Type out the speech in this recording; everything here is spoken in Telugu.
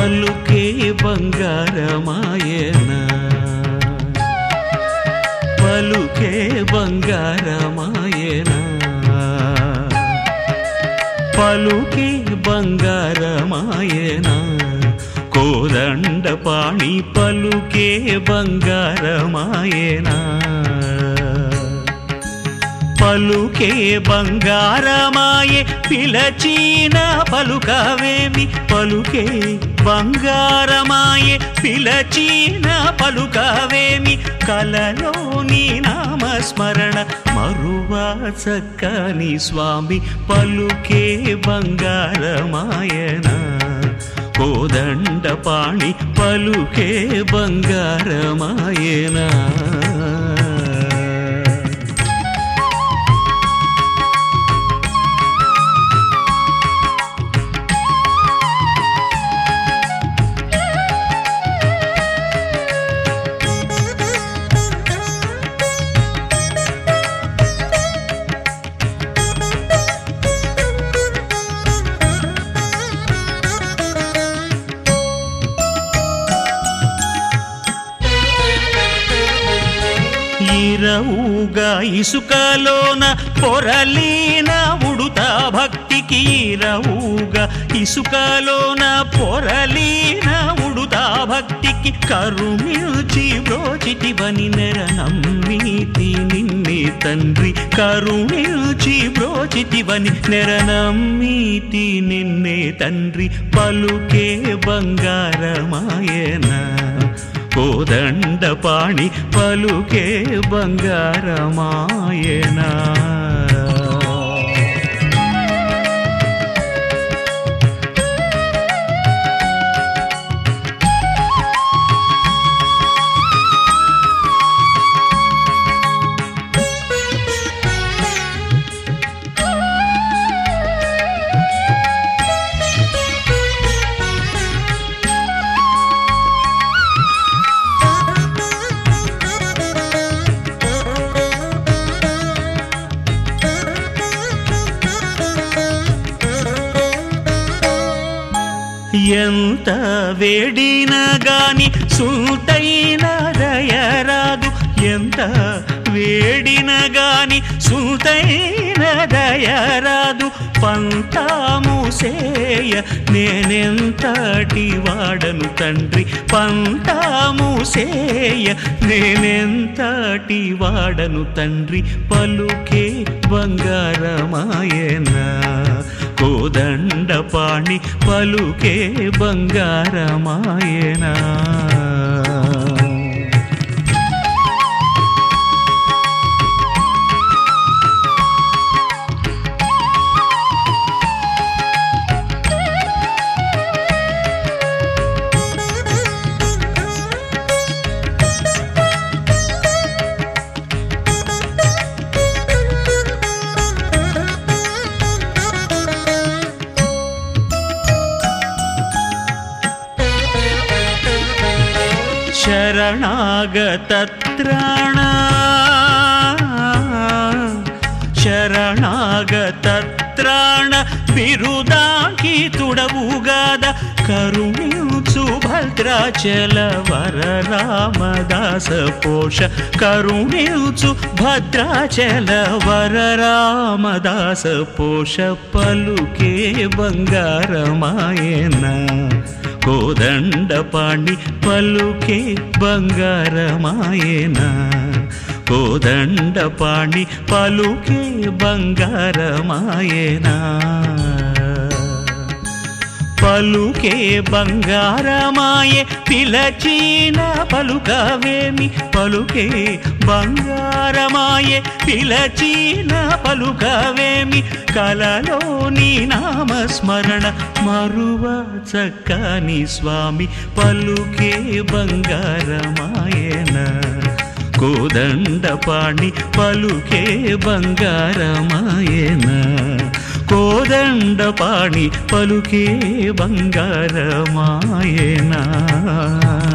పలుకే బంగారమాయనా పలుకే బంగారమాయనా పలుకే బంగారమాయనా కోదండ పాణి పలుకే బంగారమాయనా పలుకే బంగారమాయే పిలచీన పలుకవేమి పలుకే బంగారమాయే పిలచీన పలుకవేమి కలలోని నామస్మరణ మరువా చక్కని స్వామి పలుకే బంగారమాయన కోదండ పాణి పలుకే బంగారమాయనా ఈరవుగా ఇసుకలోన పొరలీన ఉడుత భక్తికి ఈరవుగా ఇసుకలోన పొరలీన ఉడుత భక్తికి కరుమిల్చి బ్రోచిటివని నెర నమ్మీతి నిన్నే తండ్రి కరుమిల్చి బ్రోచిటివని నెర నమ్మీతి నిన్నే తండ్రి పలుకే బంగారమాయనా కోదండ పాణి పలుకే బంగారమాయనా ఎంత వేడిన గాని సుతైన దయరాదు ఎంత వేడిన గాని సుతైన దయరాదు పంతాము సేయ నేనెంతటి వాడను తండ్రి పంతాము సేయ నేనెంతటి వాడను తండ్రి పలుకే బంగారమాయనా కోదండ పాణి పలుకే బంగారమాయనా ಶರಣಾಗತತ್ರಾಣ ಶರಣಾಗತತ್ರಾಣ ಬಿರುದಾಗಿ ತುಡವುಗಾದ ಕರುಣಿಸು ಭದ್ರಾಚಲ ವರ ರಾಮದಾಸ ಪೋಷ ಕರುಣಿಸು ಭದ್ರಾಚಲ ವರ ರಾಮದಾಸ ಪೋಷ ಪಲುಕೆ ಬಂಗಾರಮಾಯನ కోదండ పాణి పలుకే బంగారమాయనా కోదండ పాణి పలుకే బంగారమాయనా పలుకే బంగారమాయే పిలచీన పలుకవేమి పలుకే బంగారమాయే పిలచీన పలుకవేమి కలలోని నామస్మరణ మరువ చక్కని స్వామి పలుకే బంగారమాయన కోదండ పాణి పలుకే బంగారమాయన కోదండ పాణి పలుకే బంగారమాయనా